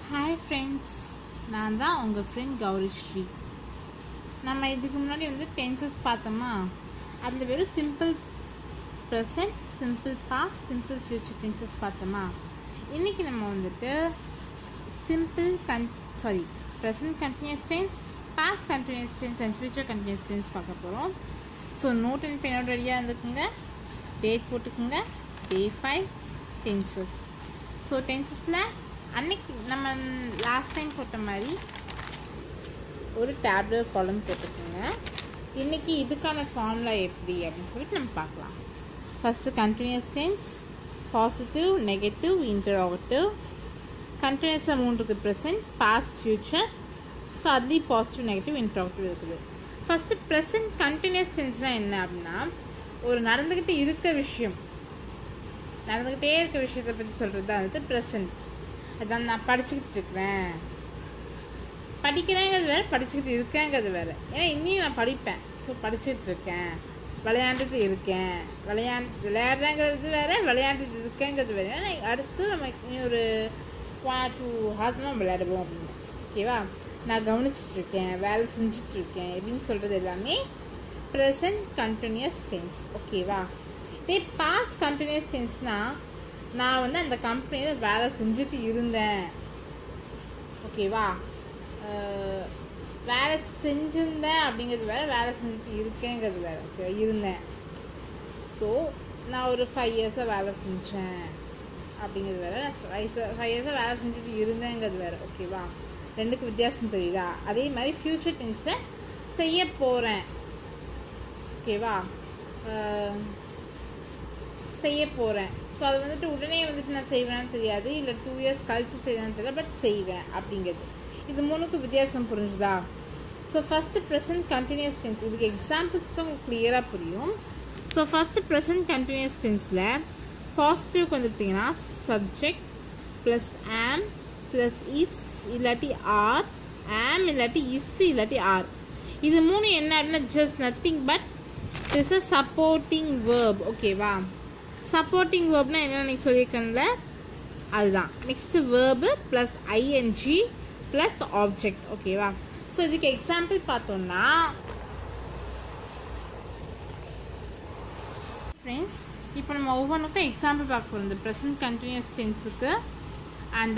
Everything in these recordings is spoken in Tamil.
ஹாய் ஃப்ரெண்ட்ஸ் நான் தான் உங்கள் ஃப்ரெண்ட் கௌரி ஸ்ரீ நம்ம இதுக்கு முன்னாடி வந்து டென்சஸ் பார்த்தோமா அதில் வெறும் simple present simple past simple future tenses பார்த்தோமா இன்றைக்கி நம்ம வந்துட்டு சிம்பிள் கன் sorry present continuous tense past continuous tense and future continuous tense பார்க்க போகிறோம் ஸோ நோட் அண்ட் பெனோட ரெடியாக இருந்துக்குங்க டேட் போட்டுக்குங்க டே ஃபைவ் டென்சஸ் ஸோ டென்சஸில் அன்னைக்கு நம்ம லாஸ்ட் டைம் போட்ட மாதிரி ஒரு டேப்லெட் காலம் போட்டுக்கோங்க இன்றைக்கி இதுக்கான ஃபார்முலா எப்படி அப்படின்னு சொல்லிட்டு நம்ம பார்க்கலாம் first continuous tense positive negative interrogative கண்டினியூஸாக மூணு இருக்குது ப்ரெசன்ட் பாஸ்ட் ஃப்யூச்சர் ஸோ அதுலேயும் பாசிட்டிவ் நெகட்டிவ் இன்டராகட்டிவ் இருக்குது ஃபஸ்ட்டு ப்ரெசன்ட் கண்டினியூஸ் டென்ஸ்னால் என்ன அப்படின்னா ஒரு நடந்துக்கிட்டு இருக்க விஷயம் நடந்துக்கிட்டே இருக்க விஷயத்தை பற்றி சொல்கிறது தான் வந்துட்டு ப்ரெசன்ட் அதான் நான் படிச்சுக்கிட்டு இருக்கிறேன் படிக்கிறேங்கிறது வேறு படிச்சுக்கிட்டு இருக்கேங்கிறது வேறு ஏன்னா இன்னும் நான் படிப்பேன் ஸோ படிச்சுட்டு இருக்கேன் விளையாண்டுட்டு இருக்கேன் விளையாண்டு விளையாடுறேங்கிறது வேறு விளையாண்டுட்டு இருக்கேங்கிறது வேறு ஏன்னா அடுத்து நம்ம இனி ஒரு ஒன் டூ ஹார்ஸ் நம்ம விளையாடுவோம் அப்படின்னு ஓகேவா நான் கவனிச்சுட்டு இருக்கேன் வேலை செஞ்சுட்டு இருக்கேன் அப்படின்னு சொல்கிறது எல்லாமே ப்ரெசன்ட் கண்டினியூஸ் டென்ஸ் ஓகேவா இதே பாஸ்ட் கண்டினியூஸ் டென்ஸ்னால் நான் வந்து அந்த கம்பெனியில் வேலை செஞ்சுட்டு இருந்தேன் ஓகேவா வேலை செஞ்சுருந்தேன் அப்படிங்கிறது வேறு வேலை செஞ்சுட்டு இருக்கேங்கிறது வேறு ஓகே இருந்தேன் ஸோ நான் ஒரு ஃபைவ் இயர்ஸாக வேலை செஞ்சேன் அப்படிங்கிறது வேறு நான் ஃபைவ் ஃபைவ் இயர்ஸாக வேலை செஞ்சுட்டு இருந்தேங்கிறது வேறு ஓகேவா ரெண்டுக்கு வித்தியாசம் தெரியுதா அதே மாதிரி ஃப்யூச்சர் டென்ஸில் செய்ய போகிறேன் ஓகேவா செய்ய போகிறேன் ஸோ அது வந்துட்டு உடனே வந்துட்டு நான் செய்வேன்னு தெரியாது இல்லை டூ இயர்ஸ் கழிச்சு செய்வேன்னு தெரியல பட் செய்வேன் அப்படிங்கிறது இது மூணுக்கு வித்தியாசம் புரிஞ்சுதா so first present continuous tense இதுக்கு எக்ஸாம்பிள்ஸ் தான் உங்களுக்கு கிளியராக புரியும் ஸோ ஃபஸ்ட்டு ப்ரெசன்ட் கண்டினியூஸ் டென்ஸில் பாசிட்டிவ்க்கு வந்துட்டிங்கன்னா subject plus am plus is இல்லாட்டி ஆர் ஆம் இல்லாட்டி இஸ் இல்லாட்டி ஆர் இது மூணு என்ன அப்படின்னா just nothing but it's a supporting verb ஓகேவா சப்போர்ட்டிங் வேர்ப்னா என்ன எனக்கு சொல்லியிருக்கேன்ல அதுதான் next verb plus ING plus object ஓகேவா ஸோ இதுக்கு எக்ஸாம்பிள் பார்த்தோம்னா ஃப்ரெண்ட்ஸ் இப்போ நம்ம ஒவ்வொன்றுக்கும் எக்ஸாம்பிள் பார்க்க போகிறோம் இந்த ப்ரெசன்ட் கண்டினியூஸ் டென்ஸுக்கு and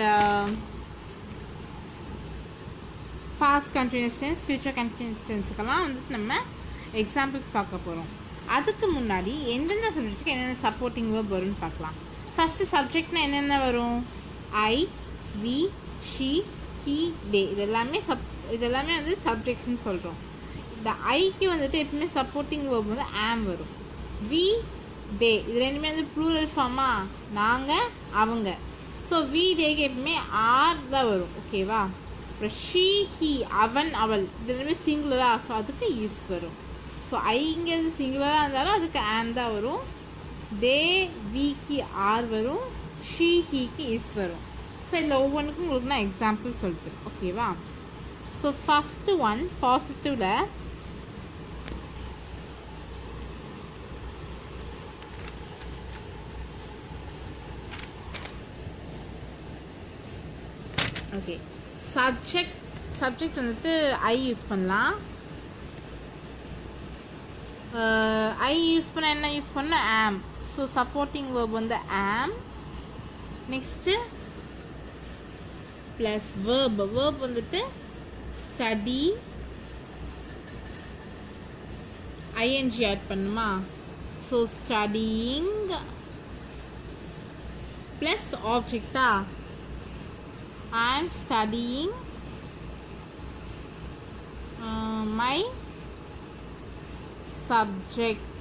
past continuous tense future continuous டென்ஸுக்கெல்லாம் வந்துட்டு நம்ம எக்ஸாம்பிள்ஸ் பார்க்க போகிறோம் அதுக்கு முன்னாடி எந்தெந்த சப்ஜெக்ட்டுக்கு என்னென்ன சப்போர்ட்டிங் வேர்ப் வரும்னு பார்க்கலாம் ஃபஸ்ட்டு சப்ஜெக்ட்னா என்னென்ன வரும் I we she he they இது எல்லாமே சப் இது எல்லாமே வந்து சப்ஜெக்ட்ஸ்னு சொல்கிறோம் இந்த ஐக்கு வந்துட்டு எப்பவுமே சப்போர்ட்டிங் வேர்ப் வந்து ஆம் வரும் வி டே இது ரெண்டுமே வந்து ப்ளூரல் ஃபார்மா நாங்கள் அவங்க ஸோ வி டேக்கு எப்பவுமே ஆர் தான் வரும் ஓகேவா அப்புறம் ஷீ ஹி அவன் அவள் இது ரெண்டுமே சிங்குலரா ஸோ அதுக்கு இஸ் வரும் ஸோ ஐங்கிறது சிங்குலராக இருந்தாலும் அதுக்கு ஆம் தான் வரும் தே விக்கு ஆர் வரும் ஷீ ஹீக்கு இஸ் வரும் ஸோ இதில் ஒவ்வொன்றுக்கும் உங்களுக்கு நான் எக்ஸாம்பிள் சொல்லித்தரேன் ஓகேவா ஸோ ஃபஸ்ட்டு ஒன் பாசிட்டிவில் ஓகே சப்ஜெக்ட் சப்ஜெக்ட் வந்துட்டு ஐ யூஸ் பண்ணலாம் ஐ யூஸ் பண்ண என்ன யூஸ் பண்ண ஆம் ஸோ சப்போர்ட்டிங் வேர்ப் வந்து am next plus verb verb வந்துட்டு ஸ்டடி ஐஎன்ஜி ஆட் பண்ணுமா ஸோ ஸ்டடியிங் ப்ளஸ் ஆப்ஜெக்டா I am studying my subject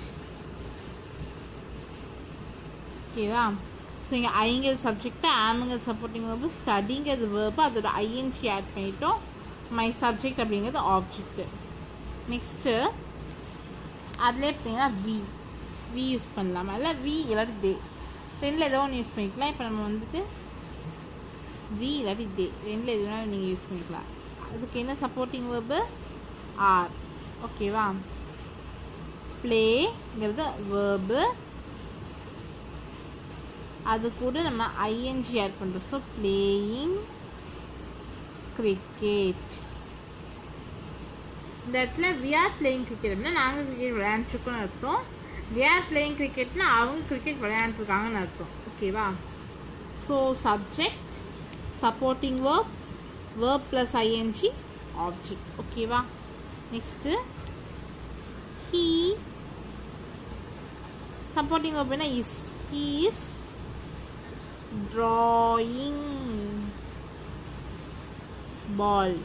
ஓகேவா ஸோ இங்கே ஐங்கிறது சப்ஜெக்ட்டு ஆமுங்கிறது சப்போர்ட்டிங் வேர்பு ஸ்டடிங்கிறது வேர்பு அதோட ஐஎன்ஜி ஆட் பண்ணிட்டோம் மை சப்ஜெக்ட் அப்படிங்கிறது ஆப்ஜெக்ட்டு நெக்ஸ்ட்டு அதிலே பார்த்தீங்கன்னா வி வி யூஸ் பண்ணலாம் அதில் வி இல்லாட்டி தே ரெண்டில் ஏதோ ஒன்று யூஸ் பண்ணிக்கலாம் இப்போ நம்ம வந்துட்டு வி இல்லாட்டி தே ரெண்டில் எது வேணாலும் நீங்கள் யூஸ் பண்ணிக்கலாம் அதுக்கு என்ன சப்போர்ட்டிங் வேர்பு ஆர் ஓகேவா ப்ளேங்கிறது வேர்பு அது கூட நம்ம ஐஎன்ஜி ஆட் பண்ணுறோம் ஸோ பிளேயிங் கிரிக்கெட் இந்த இடத்துல வி ஆர் பிளேயிங் கிரிக்கெட் அப்படின்னா நாங்கள் கிரிக்கெட் விளையாண்டுருக்கோம்னு அர்த்தம் தே ஆர் பிளேயிங் கிரிக்கெட்னா அவங்க கிரிக்கெட் விளையாண்டுருக்காங்கன்னு அர்த்தம் ஓகேவா so subject supporting verb verb plus ING object ஓகேவா நெக்ஸ்ட்டு ஹீ சப்போர்ட்டிங் வேர்ப்னா is he is drawing ball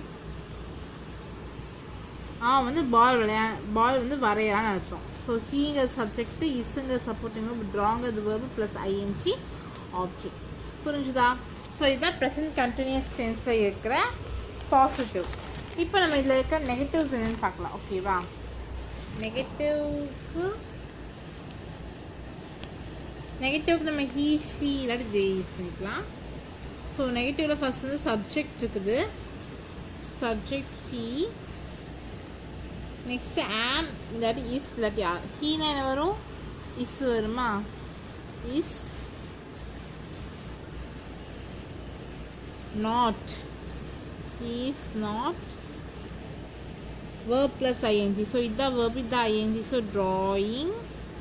அவன் வந்து பால் விளையா பால் வந்து வரையறான்னு அர்த்தம் ஸோ ஹீங்கிற சப்ஜெக்ட் இஸ்ஸுங்கிற சப்போர்ட்டிங் ட்ராங்கிறது வேர்பு ப்ளஸ் ஐஎன்ஜி ஆப்ஜெக்ட் புரிஞ்சுதா ஸோ இதுதான் ப்ரெசன்ட் கண்டினியூஸ் டென்ஸில் இருக்கிற பாசிட்டிவ் இப்போ நம்ம இதில் இருக்கிற நெகட்டிவ்ஸ் என்னென்னு பார்க்கலாம் ஓகேவா நெகட்டிவ்க்கு நெகட்டிவ்க்கு நம்ம ஹீ ஷீ இல்லாட்டி தே யூஸ் பண்ணிக்கலாம் ஸோ நெகட்டிவில் ஃபர்ஸ்ட் வந்து சப்ஜெக்ட் இருக்குது சப்ஜெக்ட் ஹீ நெக்ஸ்ட் ஆம் இல்லாட்டி இஸ் இல்லாட்டி ஆர் ஹீனா என்ன வரும் இஸ் வருமா is not is not verb plus ing so இதுதான் verb இதுதான் ing ஸோ drawing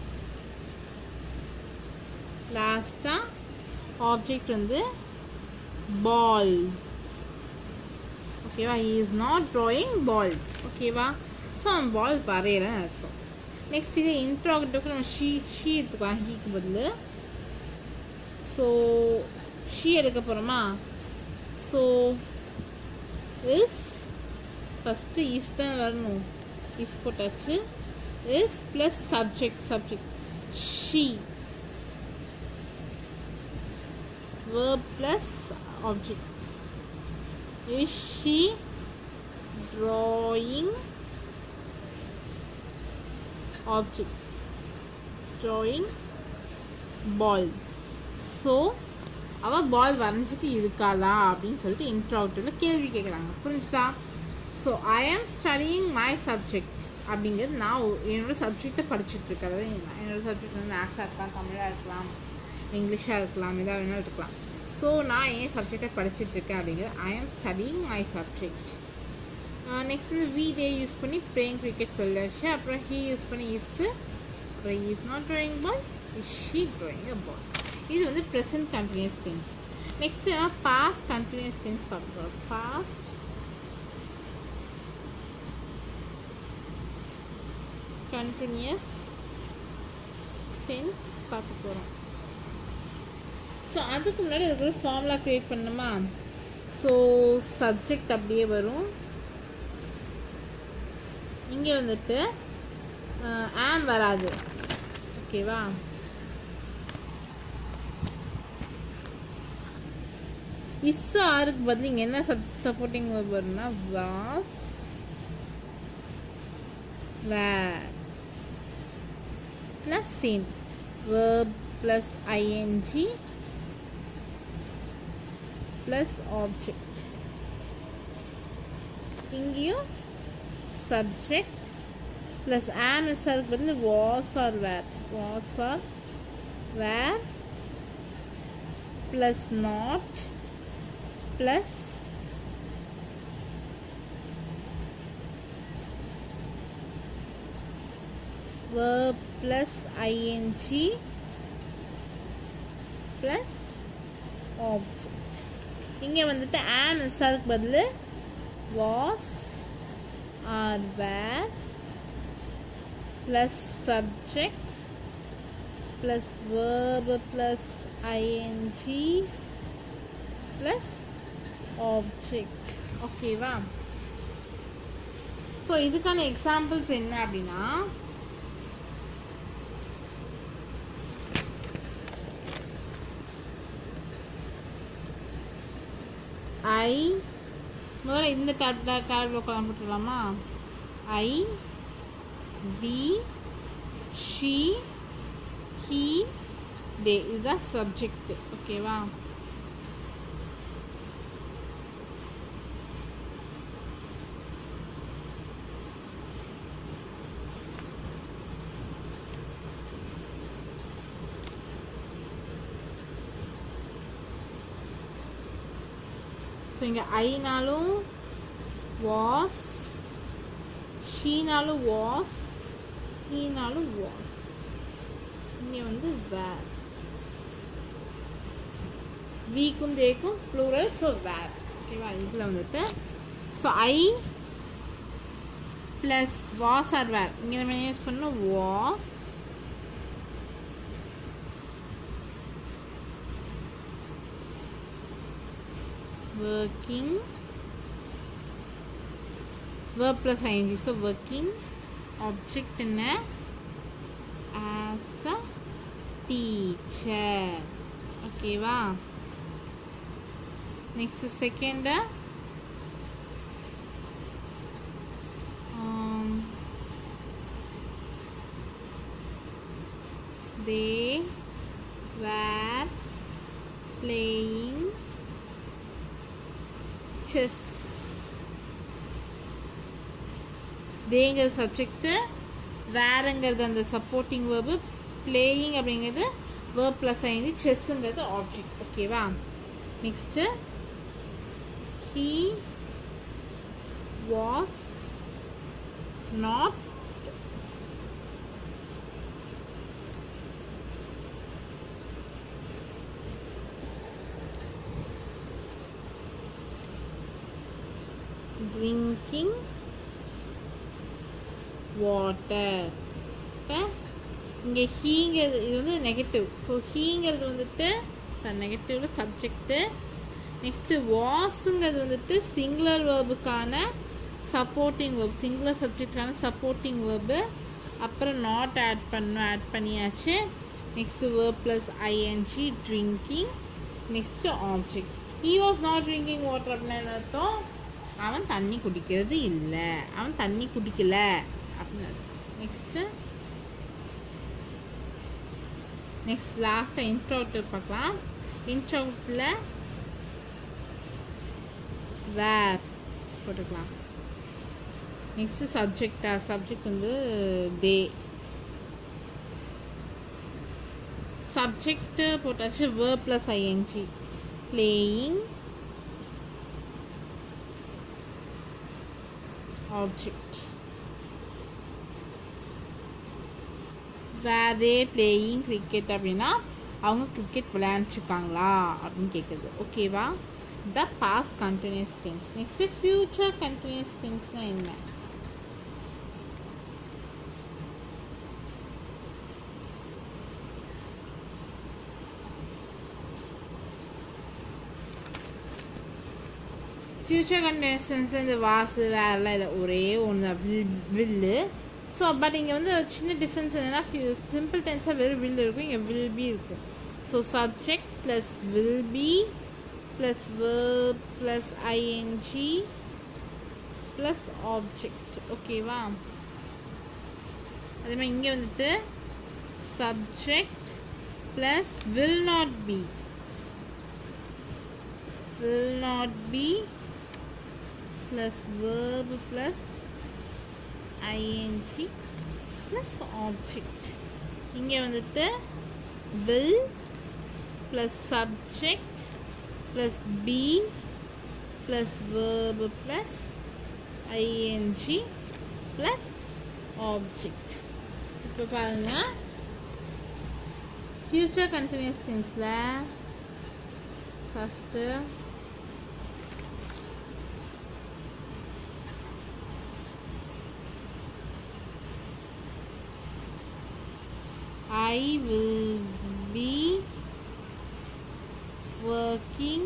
லாஸ்ட்டாக ஆப்ஜெக்ட் வந்து பால் ஓகேவா he is not drawing ball ஓகேவா ஸோ அவன் பால் வரையலன்னு அர்த்தம் நெக்ஸ்ட் இது இன்ட்ராகட்டிவ்க்கு நம்ம ஷீ ஷீ எடுத்துக்கலாம் ஹீக்கு பதில் ஸோ ஷீ எடுக்க போகிறோமா ஸோ இஸ் ஃபஸ்ட்டு இஸ் தான் வரணும் இஸ் போட்டாச்சு is plus subject subject she verb plus object. Is she drawing object? Drawing ball. So அவள் பால் வரைஞ்சிட்டு இருக்காளா அப்படின்னு சொல்லிட்டு இன்ட்ராக்டிவில் கேள்வி கேட்குறாங்க புரிஞ்சுதா so I am studying my subject அப்படிங்கிறது நான் என்னோட சப்ஜெக்டை படிச்சுட்டு இருக்கேன் அதாவது என்னோட சப்ஜெக்ட் வந்து மேக்ஸாக இருக்கலாம் தமிழாக இருக்கலாம் இங்கிலீஷாக இருக்கலாம் எதாவது வேணாலும் இருக்கலாம் ஸோ நான் ஏன் சப்ஜெக்டை படிச்சுட்டு இருக்கேன் அப்படிங்கிறது I am studying my subject next வந்து வி டே யூஸ் பண்ணி பிளேயிங் கிரிக்கெட் சொல்லியாச்சு அப்புறம் ஹீ யூஸ் பண்ணி இஸ் அப்புறம் is not drawing ball is she drawing a ball இது வந்து ப்ரெசன்ட் கண்டினியூஸ் டென்ஸ் நெக்ஸ்ட் நம்ம பாஸ்ட் கண்டினியூஸ் டென்ஸ் பார்க்க போகிறோம் பாஸ்ட் கண்டினியூஸ் டென்ஸ் பார்க்க போகிறோம் ஸோ அதுக்கு முன்னாடி அதுக்கு ஒரு ஃபார்முலா க்ரியேட் பண்ணணுமா ஸோ சப்ஜெக்ட் அப்படியே வரும் இங்கே வந்துட்டு ஆம் வராது ஓகேவா இஸ் ஆருக்கு பதில் இங்கே என்ன சப் சப்போர்ட்டிங் வரும்னா was were plus same verb plus ing plus object இங்கேயும் subject plus am is அதுக்கு பதில் was or were was or were plus not plus verb plus ing plus object இங்கே வந்துட்டு am is அதுக்கு பதில் was or were plus subject plus verb plus ing plus object ஓகேவா ஸோ இதுக்கான எக்ஸாம்பிள்ஸ் என்ன அப்படின்னா ஐ முதல்ல இந்த டேப் டேப் உட்காந்து போட்டுடலாமா I we she he they இதுதான் சப்ஜெக்ட் ஓகேவா ஸோ இங்கே ஐனாலும் வாஸ் ஷீனாலும் வாஸ் ஈனாலும் வாஸ் இங்கே வந்து வேர் வீக்கும் தேக்கும் ப்ளூரல் ஸோ வேர் ஓகேவா இதில் வந்துட்டு so I plus was or were இங்கே நம்ம யூஸ் பண்ணோம் was working verb plus ing so working object என்ன as a teacher ஓகேவா next second they were playing chess தேங்கிற சப்ஜெக்ட்டு வேறுங்கிறது அந்த சப்போர்ட்டிங் வேர்பு பிளேயிங் அப்படிங்கிறது வேர்ப் ப்ளஸ் ஐந்து செஸ்ஸுங்கிறது ஆப்ஜெக்ட் ஓகேவா next he was not drinking water இப்போ இங்கே ஹீங்கிறது இது வந்து நெகட்டிவ் ஸோ ஹீங்கிறது வந்துட்டு நெகட்டிவ்ல சப்ஜெக்ட்டு நெக்ஸ்ட்டு வாஸுங்கிறது வந்துட்டு சிங்குலர் வேர்புக்கான சப்போர்ட்டிங் வேர்ப் சிங்குலர் சப்ஜெக்டான சப்போர்ட்டிங் வேர்பு அப்புறம் நாட் ஆட் பண்ணணும் ஆட் பண்ணியாச்சு next verb plus ING drinking next object he was not drinking water அப்படின்னு அர்த்தம் அவன் தண்ணி குடிக்கிறது இல்லை அவன் தண்ணி குடிக்கல அப்படின்னு நெக்ஸ்ட்டு நெக்ஸ்ட் லாஸ்ட்டாக இன்ட்ரோட்டர் பார்க்கலாம் இன்ட்ரோட்டில் வேர் போட்டுக்கலாம் நெக்ஸ்ட்டு சப்ஜெக்டா சப்ஜெக்ட் வந்து தே சப்ஜெக்ட் போட்டாச்சு were plus ING playing object were they playing cricket அப்படின்னா அவங்க கிரிக்கெட் விளையாண்டுருக்காங்களா அப்படின்னு கேட்குது ஓகேவா the past continuous tense next future continuous டென்ஸ்னா என்ன ஃப்யூச்சர் கண்டினியூஷன்ஸில் இந்த வாசு வேறெல்லாம் இல்லை ஒரே ஒன்று தான் வில் வில்லு ஸோ பட் இங்கே வந்து ஒரு சின்ன டிஃப்ரென்ஸ் என்னென்னா ஃபியூ சிம்பிள் டென்ஸாக வெறும் வில் இருக்கும் இங்கே வில் பி இருக்கும் so subject plus will be plus verb plus ING plus object ஓகேவா அதே மாதிரி இங்கே வந்துட்டு subject plus will not be will not be plus verb plus ing plus object இங்கே வந்துட்டு will plus subject plus be plus verb plus ing plus object இப்போ பாருங்க ஃபியூச்சர் கண்டினியூஸ் டென்ஸில் first I will be working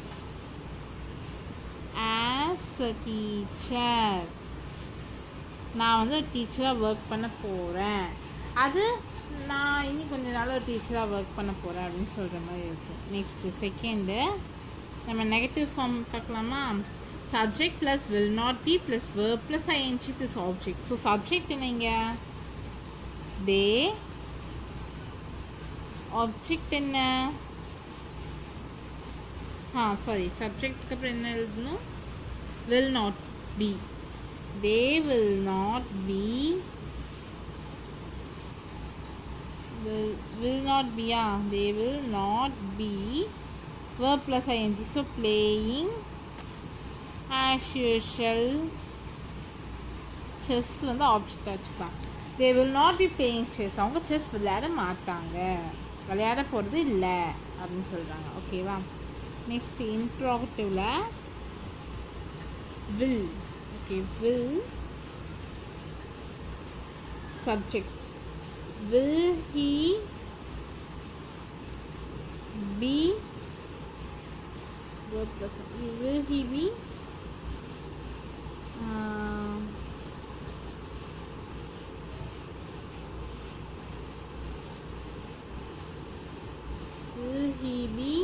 as a teacher. நான் வந்து டீச்சராக ஒர்க் பண்ண போகிறேன் அது நான் இனி கொஞ்ச நாள் ஒரு டீச்சராக ஒர்க் பண்ண போகிறேன் அப்படின்னு சொல்கிற மாதிரி இருக்கும் நெக்ஸ்ட்டு செகண்டு நம்ம நெகட்டிவ் ஃபார்ம் பார்க்கலாமா subject plus will not be plus verb plus ING plus object so subject என்னங்க தே ஆப்ஜெக்ட் என்ன ஆ சாரி சப்ஜெக்ட்டுக்கு அப்புறம் என்ன எழுதணும் will not be they will not be will will not be ah they will not be verb plus ing so playing as usual chess வந்து ஆப்ஜெக்டாக வச்சுக்கலாம் they will not be playing chess அவங்க செஸ் விளையாட மாட்டாங்க விளையாட போகிறது இல்லை அப்படின்னு சொல்கிறாங்க ஓகேவா நெக்ஸ்ட் இன்ட்ராகட்டிவில் will okay will subject will he be verb plus will he be uh, will he be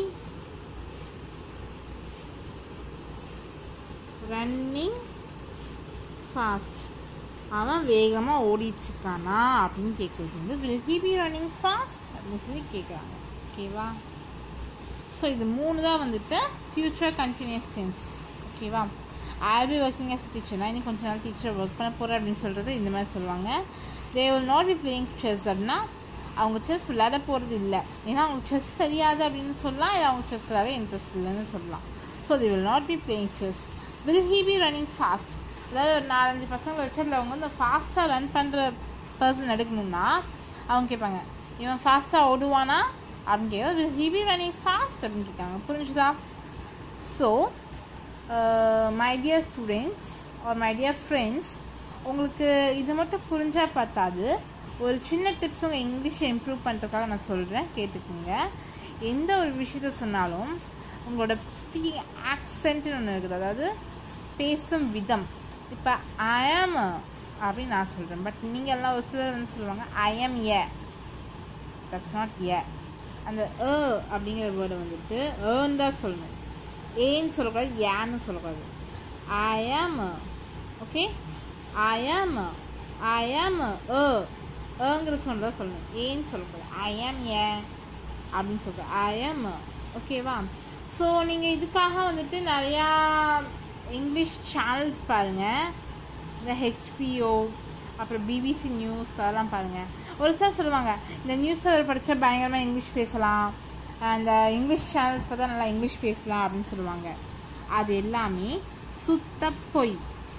running fast அவன் வேகமாக ஓடிட்டுருக்கானா அப்படின்னு கேட்குறது வந்து will he be running fast அப்படின்னு சொல்லி கேட்குறாங்க ஓகேவா ஸோ இது மூணு தான் வந்துட்டு ஃப்யூச்சர் கண்டினியூஸ் டென்ஸ் ஓகேவா I be working as teacher நான் இன்னும் கொஞ்ச நாள் டீச்சர் ஒர்க் பண்ண போகிறேன் அப்படின்னு சொல்கிறது இந்த மாதிரி சொல்லுவாங்க they will not be playing chess அப்படின்னா அவங்க செஸ் விளையாட போகிறது இல்லை ஏன்னா அவங்க செஸ் தெரியாது அப்படின்னு சொல்லலாம் இல்லை அவங்க செஸ் விளையாட இன்ட்ரெஸ்ட் இல்லைன்னு சொல்லலாம் so they will not be playing chess will he be running fast அதாவது ஒரு நாலஞ்சு பசங்களை வச்சு அதில் அவங்க வந்து ஃபாஸ்ட்டாக ரன் பண்ணுற பர்சன் எடுக்கணும்னா அவங்க கேட்பாங்க இவன் ஃபாஸ்ட்டாக ஓடுவானா அப்படின்னு கேட்குறது will he be running fast அப்படின்னு கேட்காங்க புரிஞ்சுதா so my dear students or my dear friends உங்களுக்கு இது மட்டும் புரிஞ்சால் பார்த்தாது ஒரு சின்ன டிப்ஸ் உங்கள் இங்கிலீஷை இம்ப்ரூவ் பண்ணுறதுக்காக நான் சொல்கிறேன் கேட்டுக்கோங்க எந்த ஒரு விஷயத்த சொன்னாலும் உங்களோட ஸ்பீக்கிங் ஆக்சென்ட்னு ஒன்று இருக்குது அதாவது பேசும் விதம் இப்போ ஐஎம் அப்படின்னு நான் சொல்கிறேன் பட் நீங்கள் எல்லாம் ஒரு சிலர் வந்து சொல்லுவாங்க I'm A that's not A அந்த ஏ அப்படிங்கிற வேர்டை வந்துட்டு ஏன்னு தான் சொல்லணும் ஏன்னு சொல்லக்கூடாது ஏன்னு சொல்லக்கூடாது ஐ ஆம் ஓகே ஐ ஆம் ஐ ஆம் ஏ ஏங்கிற சொன்ன தான் சொல்லணும் ஏன்னு சொல்லக்கூடாது ஐ ஆம் ஏ அப்படின்னு சொல்கிறேன் ஐ ஆம் ஓகேவா ஸோ நீங்கள் இதுக்காக வந்துட்டு நிறையா இங்கிலீஷ் சேனல்ஸ் பாருங்கள் இந்த ஹெச்பிஓ அப்புறம் பிபிசி நியூஸ் அதெல்லாம் பாருங்கள் ஒரு சிலர் சொல்லுவாங்க இந்த நியூஸ் பேப்பர் படித்தா பயங்கரமாக இங்கிலீஷ் பேசலாம் அந்த இங்கிலீஷ் சேனல்ஸ் பார்த்தா நல்லா இங்கிலீஷ் பேசலாம் அப்படின்னு சொல்லுவாங்க அது எல்லாமே சுத்த பொய்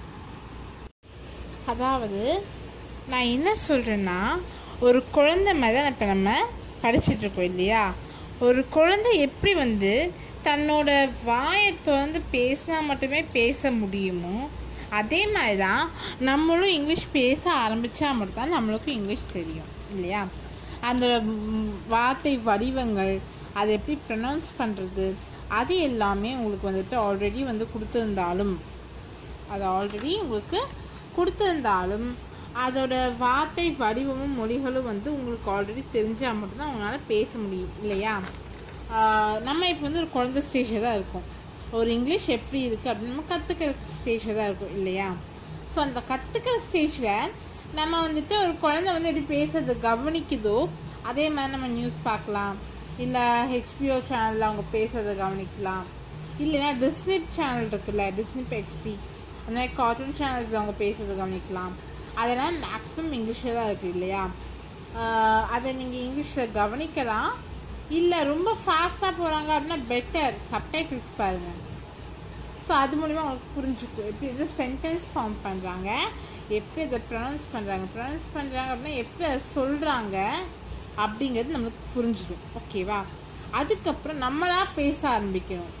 அதாவது நான் என்ன சொல்கிறேன்னா ஒரு குழந்தை மாதிரி தான் இப்போ நம்ம படிச்சிட்ருக்கோம் இல்லையா ஒரு குழந்தை எப்படி வந்து தன்னோட வாயை திறந்து பேசினா மட்டுமே பேச முடியுமோ அதே மாதிரி தான் நம்மளும் இங்கிலீஷ் பேச ஆரம்பித்தா மட்டும்தான் நம்மளுக்கும் இங்கிலீஷ் தெரியும் இல்லையா அந்த ம், வார்த்தை வடிவங்கள் அதை எப்படி ப்ரொனவுன்ஸ் பண்ணுறது அது எல்லாமே உங்களுக்கு வந்துட்டு ஆல்ரெடி வந்து கொடுத்துருந்தாலும் அது ஆல்ரெடி உங்களுக்கு கொடுத்துருந்தாலும் அதோட வார்த்தை வடிவமும் மொழிகளும் வந்து உங்களுக்கு ஆல்ரெடி தெரிஞ்சால் மட்டும்தான் உங்களால் பேச முடியும் இல்லையா ஆஹ் நம்ம இப்போ வந்து ஒரு குழந்தை ஸ்டேஜில் தான் இருக்கோம் ஒரு இங்கிலீஷ் எப்படி இருக்குது அப்படின்னு நம்ம கற்றுக்கிற ஸ்டேஜில் தான் இருக்கும் இல்லையா ஸோ அந்த கற்றுக்கிற ஸ்டேஜில் நம்ம வந்துட்டு ஒரு குழந்தை வந்து எப்படி பேசுறது கவனிக்குதோ அதே மாதிரி நம்ம நியூஸ் பார்க்கலாம் இல்லை ஹெச்பிஓ சேனலில் அவங்க பேசுறதை கவனிக்கலாம் இல்லைன்னா டிஸ்னி சேனல் இருக்குல்ல டிஸ்னி எக்ஸ்டி அந்த மாதிரி கார்ட்டூன் சேனல்ஸ் அவங்க பேசுறதை கவனிக்கலாம் அதெல்லாம் மேக்ஸிமம் இங்கிலீஷில் தான் இருக்குது இல்லையா ஆஹ் அதை நீங்கள் இங்கிலீஷில் கவனிக்கலாம் இல்லை ரொம்ப ஃபாஸ்ட்டாக போகிறாங்க அப்படின்னா பெட்டர் சப்டைட்டில்ஸ் பாருங்கள் ஸோ அது மூலிமா உங்களுக்கு புரிஞ்சுக்கும் எப்படி வந்து சென்டென்ஸ் ஃபார்ம் பண்ணுறாங்க எப்படி அதை ப்ரொனவுன்ஸ் பண்ணுறாங்க ப்ரொனவுன்ஸ் பண்ணுறாங்க அப்படின்னா எப்படி அதை சொல்கிறாங்க அப்படிங்கிறது நம்மளுக்கு புரிஞ்சிடும் ஓகேவா அதுக்கப்புறம் நம்மளா பேச ஆரம்பிக்கணும்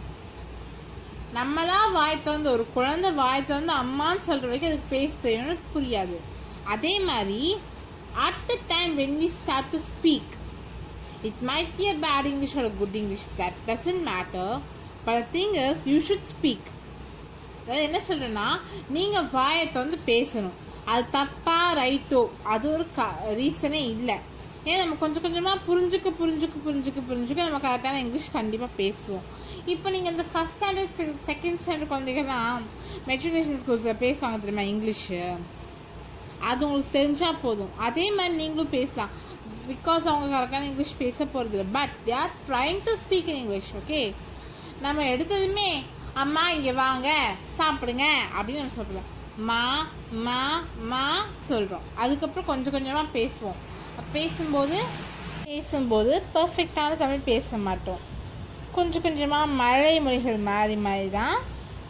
நம்மளா வாய் திறந்து ஒரு குழந்தை வாய் திறந்து அம்மான்னு சொல்கிற வரைக்கும் அதுக்கு பேச தெரியணும்னு புரியாது அதே மாதிரி at the time when we start to speak it might be a bad English ஒரு good English that doesn't matter but thing is you should speak அதாவது என்ன சொல்கிறேன்னா நீங்கள் வாயை திறந்து பேசணும் அது தப்பா ரைட்டோ அது ஒரு க ரீசனே இல்லை ஏன் நம்ம கொஞ்சம் கொஞ்சமாக புரிஞ்சுக்க புரிஞ்சுக்க புரிஞ்சுக்க புரிஞ்சுக்க நம்ம கரெக்டான இங்கிலீஷ் கண்டிப்பாக பேசுவோம் இப்போ நீங்கள் இந்த ஃபஸ்ட் ஸ்டாண்டர்ட் செகண்ட் ஸ்டாண்டர்ட் குழந்தைகள்லாம் மெட்ரிகுலேஷன் ஸ்கூல்ஸில் பேசுவாங்க தெரியுமா இங்கிலீஷு அது உங்களுக்கு தெரிஞ்சால் போதும் அதே மாதிரி நீங்களும் பேசலாம் பிகாஸ் அவங்க கரெக்டான இங்கிலீஷ் பேச போகிறது இல்லை but they are trying to speak in English okay நம்ம எடுத்ததுமே அம்மா இங்கே வாங்க சாப்பிடுங்க அப்படின்னு நம்ம சொல்கிறோம் மா மா மா சொல்கிறோம் அதுக்கப்புறம் கொஞ்சம் கொஞ்சமாக பேசுவோம் பேசும்போது பேசும்போது பர்ஃபெக்டான தமிழ் பேச மாட்டோம் கொஞ்சம் கொஞ்சமாக மழை மொழிகள் மாறி மாறி தான்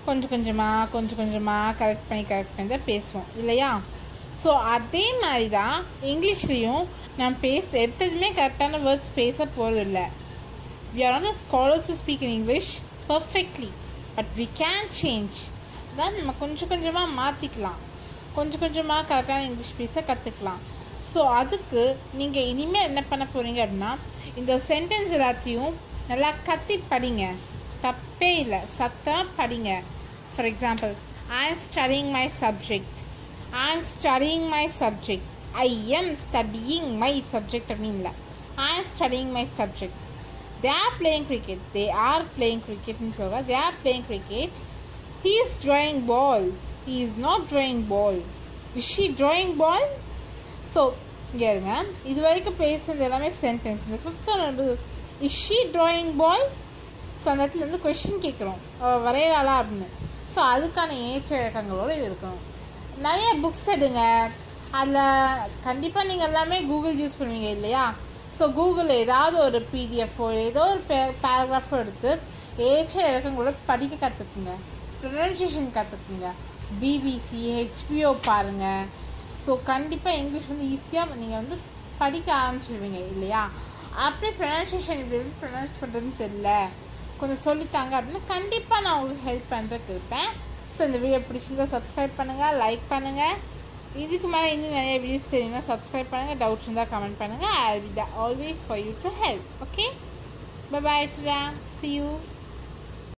கொஞ்சம் கொஞ்சமாக கொஞ்சம் கொஞ்சமாக கரெக்ட் பண்ணி கரெக்ட் பண்ணி தான் பேசுவோம் இல்லையா ஸோ அதே மாதிரி தான் இங்கிலீஷ்லேயும் நான் பேச எடுத்ததுமே கரெக்டான வேர்ட்ஸ் பேச போகிறதில்ல we are not the scholars who speak in English perfectly but we can change தான் நம்ம கொஞ்சம் கொஞ்சமாக மாற்றிக்கலாம் கொஞ்சம் கொஞ்சமாக கரெக்டான இங்கிலீஷ் பேச கற்றுக்கலாம் ஸோ அதுக்கு நீங்கள் இனிமேல் என்ன பண்ண போகிறீங்க அப்படின்னா இந்த சென்டென்ஸ் எல்லாத்தையும் நல்லா கத்தி படிங்க தப்பே இல்லை சத்தமாக படிங்க for example I am studying my subject I am studying my subject I am studying my subject அப்படின்னு இல்லை I am studying my subject they are playing cricket they are playing cricket in Soga. they are playing cricket he is drawing ball he is not drawing ball is she drawing ball so இங்கே இருங்க இது வரைக்கும் பேசுனது எல்லாமே சென்டென்ஸ் இந்த fifth one is she drawing ball so அந்த இடத்துல வந்து கொஷின் கேட்குறோம் அவள் வரைகிறாளா அப்படின்னு ஸோ அதுக்கான ஏற்ற இலக்கங்களோடு இருக்கணும் நிறைய புக்ஸ் எடுங்க அதில் கண்டிப்பாக நீங்கள் எல்லாமே கூகுள் யூஸ் பண்ணுவீங்க இல்லையா ஸோ கூகுளில் ஏதாவது ஒரு பிடிஎஃபோ ஏதோ ஒரு பே பேராகிராஃபோ எடுத்து ஏற்ற இலக்கங்களோட படிக்க கற்றுக்குங்க ப்ரொனன்சியேஷன் கற்றுக்குங்க பிபிசி ஹெச்பிஓ பாருங்கள் ஸோ கண்டிப்பாக இங்கிலீஷ் வந்து ஈஸியாக நீங்கள் வந்து படிக்க ஆரம்பிச்சிடுவீங்க இல்லையா அப்படியே ப்ரொனன்சியேஷன் இப்படி எப்படி ப்ரொனவுன்ஸ் பண்ணுறதுன்னு தெரில கொஞ்சம் சொல்லித்தாங்க அப்படின்னா கண்டிப்பாக நான் உங்களுக்கு ஹெல்ப் பண்ணுறதுக்கு இருப்பேன் ஸோ இந்த வீடியோ பிடிச்சிருந்தா சப்ஸ்கிரைப் பண்ணுங்கள் லைக் பண்ணுங்கள் இதுக்கு மேலே இன்னும் நிறைய வீடியோஸ் தெரியும்னா சப்ஸ்கிரைப் பண்ணுங்கள் டவுட்ஸ் இருந்தால் கமெண்ட் பண்ணுங்கள் I will be the always for you to help okay bye bye see you